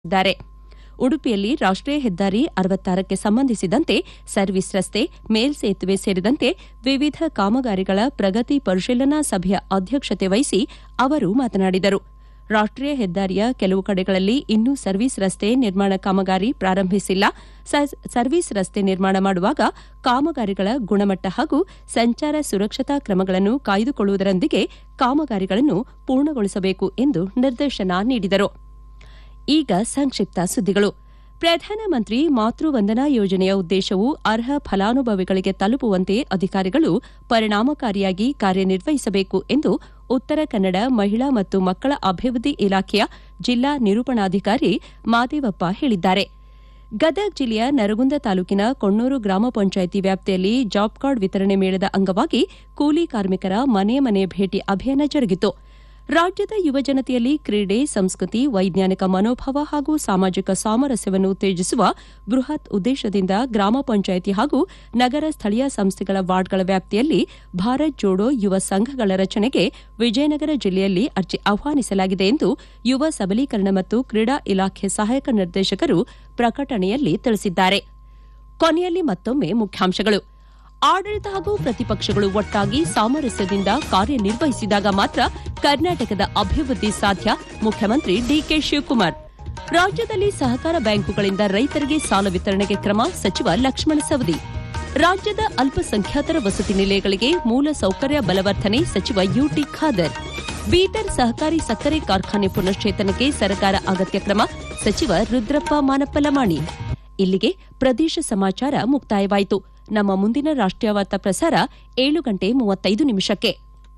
ದ್ದಾರೆ ಉಡುಪಿಯಲ್ಲಿ ರಾಷ್ಟೀಯ ಹೆದ್ದಾರಿ ಅರವತ್ತಾರಕ್ಕೆ ಸಂಬಂಧಿಸಿದಂತೆ ಸರ್ವಿಸ್ ರಸ್ತೆ ಮೇಲ್ಸೇತುವೆ ಸೇರಿದಂತೆ ವಿವಿಧ ಕಾಮಗಾರಿಗಳ ಪ್ರಗತಿ ಪರಿಶೀಲನಾ ಸಭೆಯ ಅಧ್ಯಕ್ಷತೆ ವಹಿಸಿ ಅವರು ಮಾತನಾಡಿದರು ರಾಷ್ಟೀಯ ಹೆದ್ದಾರಿಯ ಕೆಲವು ಕಡೆಗಳಲ್ಲಿ ಇನ್ನೂ ಸರ್ವಿಸ್ ರಸ್ತೆ ನಿರ್ಮಾಣ ಕಾಮಗಾರಿ ಪ್ರಾರಂಭಿಸಿಲ್ಲ ಸರ್ವಿಸ್ ರಸ್ತೆ ನಿರ್ಮಾಣ ಮಾಡುವಾಗ ಕಾಮಗಾರಿಗಳ ಗುಣಮಟ್ಟ ಹಾಗೂ ಸಂಚಾರ ಸುರಕ್ಷತಾ ಕ್ರಮಗಳನ್ನು ಕಾಯ್ದುಕೊಳ್ಳುವುದರೊಂದಿಗೆ ಕಾಮಗಾರಿಗಳನ್ನು ಪೂರ್ಣಗೊಳಿಸಬೇಕು ಎಂದು ನಿರ್ದೇಶನ ನೀಡಿದರು ಈಗ ಸಂಕ್ಷಿಪ್ತ ಸುದ್ದಿಗಳು ಪ್ರಧಾನಮಂತ್ರಿ ಮಾತೃ ವಂದನಾ ಯೋಜನೆಯ ಉದ್ದೇಶವು ಅರ್ಹ ಫಲಾನುಭವಿಗಳಿಗೆ ತಲುಪುವಂತೆ ಅಧಿಕಾರಿಗಳು ಪರಿಣಾಮಕಾರಿಯಾಗಿ ಕಾರ್ಯನಿರ್ವಹಿಸಬೇಕು ಎಂದು ಉತ್ತರ ಕನ್ನಡ ಮಹಿಳಾ ಮತ್ತು ಮಕ್ಕಳ ಅಭಿವೃದ್ಧಿ ಇಲಾಖೆಯ ಜಿಲ್ಲಾ ನಿರೂಪಣಾಧಿಕಾರಿ ಮಾದೇವಪ್ಪ ಹೇಳಿದ್ದಾರೆ ಗದಗ ಜಿಲ್ಲೆಯ ನರಗುಂದ ತಾಲೂಕಿನ ಕೊಣ್ಣೂರು ಗ್ರಾಮ ಪಂಚಾಯಿತಿ ವ್ಯಾಪ್ತಿಯಲ್ಲಿ ಜಾಬ್ ಕಾರ್ಡ್ ವಿತರಣೆ ಮೇಳದ ಅಂಗವಾಗಿ ಕೂಲಿ ಕಾರ್ಮಿಕರ ಮನೆ ಮನೆ ಭೇಟಿ ಅಭಿಯಾನ ಜರುಗಿತು ರಾಜ್ಯದ ಯುವಜನತೆಯಲ್ಲಿ ಕ್ರೀಡೆ ಸಂಸ್ಕೃತಿ ವೈಜ್ಞಾನಿಕ ಮನೋಭಾವ ಹಾಗೂ ಸಾಮಾಜಿಕ ಸಾಮರಸ್ಯವನ್ನು ಉತ್ತೇಜಿಸುವ ಬೃಹತ್ ಉದ್ದೇಶದಿಂದ ಗ್ರಾಮ ಪಂಚಾಯಿತಿ ಹಾಗೂ ನಗರ ಸ್ಥಳೀಯ ಸಂಸ್ಥೆಗಳ ವಾರ್ಡ್ಗಳ ವ್ಯಾಪ್ತಿಯಲ್ಲಿ ಭಾರತ್ ಜೋಡೋ ಯುವ ಸಂಘಗಳ ರಚನೆಗೆ ವಿಜಯನಗರ ಜಿಲ್ಲೆಯಲ್ಲಿ ಅರ್ಜಿ ಆಹ್ವಾನಿಸಲಾಗಿದೆ ಎಂದು ಯುವ ಸಬಲೀಕರಣ ಮತ್ತು ಕ್ರೀಡಾ ಇಲಾಖೆ ಸಹಾಯಕ ನಿರ್ದೇಶಕರು ಪ್ರಕಟಣೆಯಲ್ಲಿ ತಿಳಿಸಿದ್ದಾರೆ ಕೊನೆಯಲ್ಲಿ ಮತ್ತೊಮ್ಮೆ ಮುಖ್ಯಾಂಶಗಳು ಆಡಳಿತ ಹಾಗೂ ಪ್ರತಿಪಕ್ಷಗಳು ಒಟ್ಟಾಗಿ ಸಾಮರಸ್ಯದಿಂದ ಕಾರ್ಯನಿರ್ವಹಿಸಿದಾಗ ಮಾತ್ರ ಕರ್ನಾಟಕದ ಅಭಿವೃದ್ಧಿ ಸಾಧ್ಯ ಮುಖ್ಯಮಂತ್ರಿ ಡಿಕೆ ಶಿವಕುಮಾರ್ ರಾಜ್ಯದಲ್ಲಿ ಸಹಕಾರ ಬ್ಯಾಂಕುಗಳಿಂದ ರೈತರಿಗೆ ಸಾಲ ವಿತರಣೆಗೆ ಕ್ರಮ ಸಚಿವ ಲಕ್ಷ್ಮಣ ಸವದಿ ರಾಜ್ಯದ ಅಲ್ಪಸಂಖ್ಯಾತರ ವಸತಿ ನಿಲಯಗಳಿಗೆ ಮೂಲ ಸೌಕರ್ಯ ಬಲವರ್ಧನೆ ಸಚಿವ ಯುಟಿ ಖಾದರ್ ಬೀದರ್ ಸಹಕಾರಿ ಸಕ್ಕರೆ ಕಾರ್ಖಾನೆ ಪುನಶ್ಚೇತನಕ್ಕೆ ಸರ್ಕಾರ ಅಗತ್ಯ ಕ್ರಮ ಸಚಿವ ರುದ್ರಪ್ಪ ಮಾನಪ್ಪಲಮಾಣಿ ಇಲ್ಲಿಗೆ ಪ್ರದೇಶ ಸಮಾಚಾರ ಮುಕ್ತಾಯವಾಯಿತು ನಮ್ಮ ಮುಂದಿನ ರಾಷ್ಟ್ರೀಯ ವಾರ್ತಾ ಪ್ರಸಾರ ಏಳು ಗಂಟೆ ಮೂವತ್ತೈದು ನಿಮಿಷಕ್ಕೆ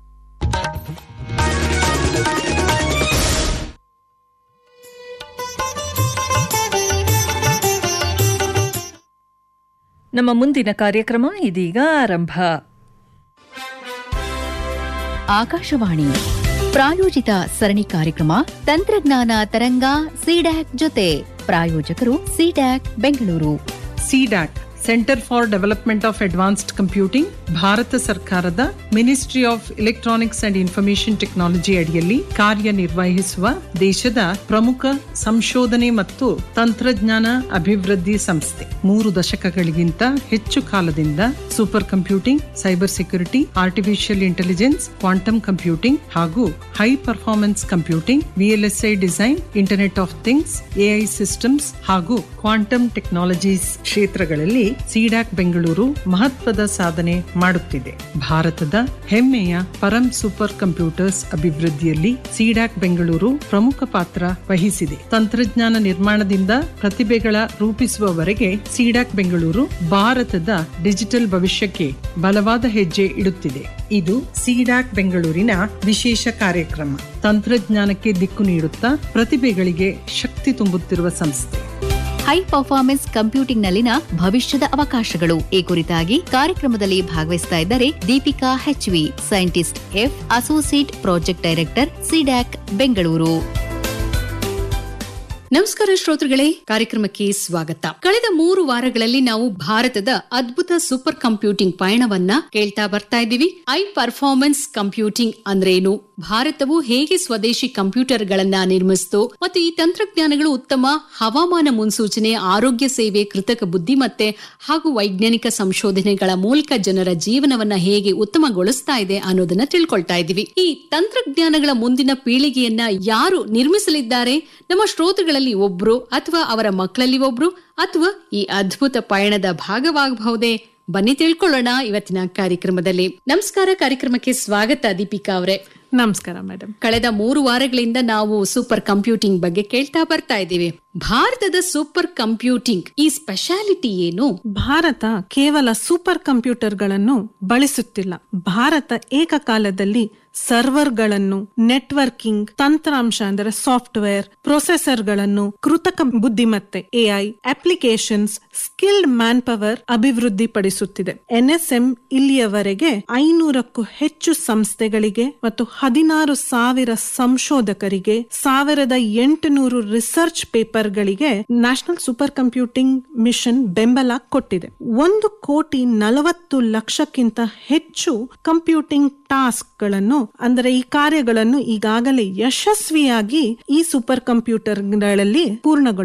ನಮ್ಮ ಮುಂದಿನ ಕಾರ್ಯಕ್ರಮ ಇದೀಗ ಆರಂಭ ಆಕಾಶವಾಣಿ ಪ್ರಾಯೋಜಿತ ಸರಣಿ ಕಾರ್ಯಕ್ರಮ ತಂತ್ರಜ್ಞಾನ ತರಂಗ ಸಿಡ್ಯಾಕ್ ಜೊತೆ ಪ್ರಾಯೋಜಕರು CDAC Bengaluru CDAC centre for development of advanced computing ಭಾರತ ಸರ್ಕಾರದ ministry of electronics and information technology ಅಡಿಯಲ್ಲಿ ಕಾರ್ಯನಿರ್ವಹಿಸುವ ದೇಶದ ಪ್ರಮುಖ ಸಂಶೋಧನೆ ಮತ್ತು ತಂತ್ರಜ್ಞಾನ ಅಭಿವೃದ್ಧಿ ಸಂಸ್ಥೆ ಮೂರು ದಶಕಗಳಿಗಿಂತ ಹೆಚ್ಚು ಕಾಲದಿಂದ super computing cyber security artificial intelligence quantum computing ಹಾಗೂ high performance computing VLSI design internet of things AI systems ಹಾಗೂ ಕ್ವಾಂಟಮ್ ಟೆಕ್ನಾಲಜೀಸ್ ಕ್ಷೇತ್ರಗಳಲ್ಲಿ ಸಿಡಾಕ್ ಬೆಂಗಳೂರು ಮಹತ್ವದ ಸಾಧನೆ ಮಾಡುತ್ತಿದೆ ಭಾರತದ ಹೆಮ್ಮೆಯ ಪರಂ ಸೂಪರ್ ಕಂಪ್ಯೂಟರ್ಸ್ ಅಭಿವೃದ್ಧಿಯಲ್ಲಿ ಸಿಡಾಕ್ ಬೆಂಗಳೂರು ಪ್ರಮುಖ ಪಾತ್ರ ವಹಿಸಿದೆ ತಂತ್ರಜ್ಞಾನ ನಿರ್ಮಾಣದಿಂದ ಪ್ರತಿಭೆಗಳ ರೂಪಿಸುವವರೆಗೆ ಸಿಡಾಕ್ ಬೆಂಗಳೂರು ಭಾರತದ ಡಿಜಿಟಲ್ ಭವಿಷ್ಯಕ್ಕೆ ಬಲವಾದ ಹೆಜ್ಜೆ ಇಡುತ್ತಿದೆ ಇದು ಸಿಡಾಕ್ ಬೆಂಗಳೂರಿನ ವಿಶೇಷ ಕಾರ್ಯಕ್ರಮ ತಂತ್ರಜ್ಞಾನಕ್ಕೆ ದಿಕ್ಕು ನೀಡುತ್ತಾ ಪ್ರತಿಭೆಗಳಿಗೆ ಶಕ್ತಿ ತುಂಬುತ್ತಿರುವ ಸಂಸ್ಥೆ ಹೈ ಪರ್ಫಾರ್ಮೆನ್ಸ್ ಕಂಪ್ಯೂಟಿಂಗ್ನಲ್ಲಿನ ಭವಿಷ್ಯದ ಅವಕಾಶಗಳು ಈ ಕುರಿತಾಗಿ ಕಾರ್ಯಕ್ರಮದಲ್ಲಿ ಭಾಗವಹಿಸ್ತಾ ಇದ್ದಾರೆ Deepika HV scientist F associate project director CDAC Bengaluru ನಮಸ್ಕಾರ ಶ್ರೋತೃಗಳೇ ಕಾರ್ಯಕ್ರಮಕ್ಕೆ ಸ್ವಾಗತ ಕಳೆದ ಮೂರು ವಾರಗಳಲ್ಲಿ ನಾವು ಭಾರತದ ಅದ್ಭುತ ಸೂಪರ್ ಕಂಪ್ಯೂಟಿಂಗ್ ಪಯಣವನ್ನ ಕೇಳ್ತಾ ಬರ್ತಾ ಇದ್ದೀವಿ ಐ ಪರ್ಫಾರ್ಮೆನ್ಸ್ ಕಂಪ್ಯೂಟಿಂಗ್ ಅಂದ್ರೇನು ಭಾರತವು ಹೇಗೆ ಸ್ವದೇಶಿ ಕಂಪ್ಯೂಟರ್ಗಳನ್ನ ನಿರ್ಮಿಸಿತು ಮತ್ತು ಈ ತಂತ್ರಜ್ಞಾನಗಳು ಉತ್ತಮ ಹವಾಮಾನ ಮುನ್ಸೂಚನೆ ಆರೋಗ್ಯ ಸೇವೆ ಕೃತಕ ಬುದ್ಧಿಮತ್ತೆ ಹಾಗೂ ವೈಜ್ಞಾನಿಕ ಸಂಶೋಧನೆಗಳ ಮೂಲಕ ಜನರ ಜೀವನವನ್ನ ಹೇಗೆ ಉತ್ತಮಗೊಳಿಸ್ತಾ ಇದೆ ಅನ್ನೋದನ್ನ ತಿಳ್ಕೊಳ್ತಾ ಇದ್ದೀವಿ ಈ ತಂತ್ರಜ್ಞಾನಗಳ ಮುಂದಿನ ಪೀಳಿಗೆಯನ್ನ ಯಾರು ನಿರ್ಮಿಸಲಿದ್ದಾರೆ ನಮ್ಮ ಶ್ರೋತೃಗಳಲ್ಲಿ ಒಬ್ರು ಅಥವಾ ಅವರ ಮಕ್ಕಳಲ್ಲಿ ಒಬ್ರು ಅಥವಾ ಈ ಅದ್ಭುತ ಪಯಣದ ಭಾಗವಾಗಬಹುದೇ ಬನ್ನಿ ತಿಳ್ಕೊಳ್ಳೋಣ ಇವತ್ತಿನ ಕಾರ್ಯಕ್ರಮದಲ್ಲಿ ನಮಸ್ಕಾರ ಕಾರ್ಯಕ್ರಮಕ್ಕೆ ಸ್ವಾಗತ ದೀಪಿಕಾ ಅವರೇ ನಮಸ್ಕಾರ ಮೇಡಮ್ ಕಳೆದ ಮೂರು ವಾರಗಳಿಂದ ನಾವು ಸೂಪರ್ ಕಂಪ್ಯೂಟಿಂಗ್ ಬಗ್ಗೆ ಕೇಳ್ತಾ ಬರ್ತಾ ಇದ್ದೀವಿ ಭಾರತದ ಸೂಪರ್ ಕಂಪ್ಯೂಟಿಂಗ್ ಈ ಸ್ಪೆಷಾಲಿಟಿ ಏನು ಭಾರತ ಕೇವಲ ಸೂಪರ್ ಕಂಪ್ಯೂಟರ್ಗಳನ್ನು ಬಳಸುತ್ತಿಲ್ಲ ಭಾರತ ಏಕಕಾಲದಲ್ಲಿ ಸರ್ವರ್ಗಳನ್ನು ನೆಟ್ವರ್ಕಿಂಗ್ ತಂತ್ರಾಂಶ ಅಂದರೆ ಸಾಫ್ಟ್ವೇರ್ ಪ್ರೊಸೆಸರ್ಗಳನ್ನು ಕೃತಕ ಬುದ್ಧಿಮತ್ತೆ AI applications skilled manpower ಅಭಿವೃದ್ಧಿಪಡಿಸುತ್ತಿದೆ ಎನ್ಎಸ್ಎಂ ಇಲ್ಲಿಯವರೆಗೆ ಐನೂರಕ್ಕೂ ಹೆಚ್ಚು ಸಂಸ್ಥೆಗಳಿಗೆ ಮತ್ತು ಹದಿನಾರು ಸಾವಿರ ಸಂಶೋಧಕರಿಗೆ ಸಾವಿರದ ಎಂಟುನೂರು ರಿಸರ್ಚ್ ಪೇಪರ್ಗಳಿಗೆ ನ್ಯಾಷನಲ್ ಸೂಪರ್ ಕಂಪ್ಯೂಟಿಂಗ್ ಮಿಷನ್ ಬೆಂಬಲ ಕೊಟ್ಟಿದೆ ಒಂದು ಕೋಟಿ ನಲವತ್ತು ಲಕ್ಷಕ್ಕಿಂತ ಹೆಚ್ಚು ಕಂಪ್ಯೂಟಿಂಗ್ ಟಾಸ್ಕ್ ಗಳನ್ನು ಅಂದರೆ ಈ ಕಾರ್ಯಗಳನ್ನು ಈಗಾಗಲೇ ಯಶಸ್ವಿಯಾಗಿ ಈ ಸೂಪರ್ ಕಂಪ್ಯೂಟರ್ಗಳಲ್ಲಿ ಪೂರ್ಣಗೊಳಿಸಿದೆ